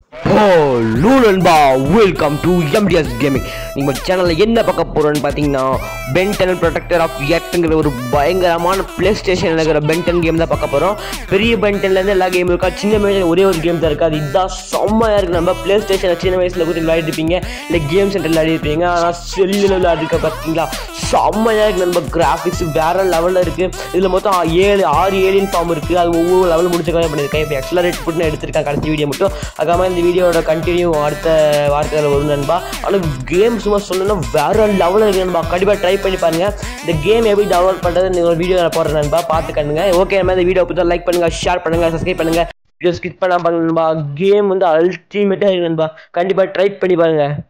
ஓ லூ நண்பா welcome to MTS gaming நீங்கள் சேனலில் என்ன பார்க்க போகிறோன்னு பார்த்தீங்கன்னா பென்டன் ப்ரொடெக்டர் ஆஃப் எர்த்துங்கிற ஒரு பயங்கரமான ப்ளே ஸ்டேஷன் இருக்கிற பென்டன் கேம் தான் பார்க்க போகிறோம் பெரிய பென்டன்லேருந்து எல்லா கேமும் இருக்கா சின்ன வயசில் ஒரே ஒரு கேம் தான் இருக்குது அது இதுதான் செம்மையாக இருக்குது நம்ம ப்ளே ஸ்டேஷனில் சின்ன வயசில் கூட விளையாடிருப்பீங்க இல்லை கேம் சென்டர் விளையாடிருப்பீங்க ஆனால் செல்லில் விளையாடிருக்க பார்த்தீங்களா செம்மையாக இருக்குது நம்ம கிராஃபிக்ஸ் வேறு லெவலில் இருக்குது இதில் மொத்தம் ஏழு ஆறு ஏழியன் ஃபார்ம் இருக்குது அது ஒவ்வொரு லெவல் முடிச்சுக்காக பண்ணியிருக்கேன் இப்போ எக்ஸலரேட் போட்டு நான் எடுத்திருக்கேன் கடைசி வீடியோ மட்டும் அதுக்காக இந்த வீடியோட கண்டினியூ அடுத்த வாரத்தில் வரும் நண்பா ஆனால் கேம் சும்மா சொல்லணும்னா வேற லெவலில் இருக்கு நண்பா கண்டிப்பாக ட்ரை பண்ணி பாருங்க இந்த கேம் எப்படி டவுன்லோட் பண்ணுறது நீங்கள் ஒரு வீடியோ நான் போடுறேன் நண்பா பார்த்து கண்ணுங்க ஓகே நம்ம இந்த வீடியோ பிடிச்சா லைக் பண்ணுங்க ஷேர் பண்ணுங்க சப்ஸ்கிரைப் பண்ணுங்க வீடியோ ஸ்கிப் பண்ணாம பாருங்க நண்பா கேம் வந்து அல்டிமேட்டாக இருக்கு நண்பா கண்டிப்பாக ட்ரை பண்ணி பாருங்க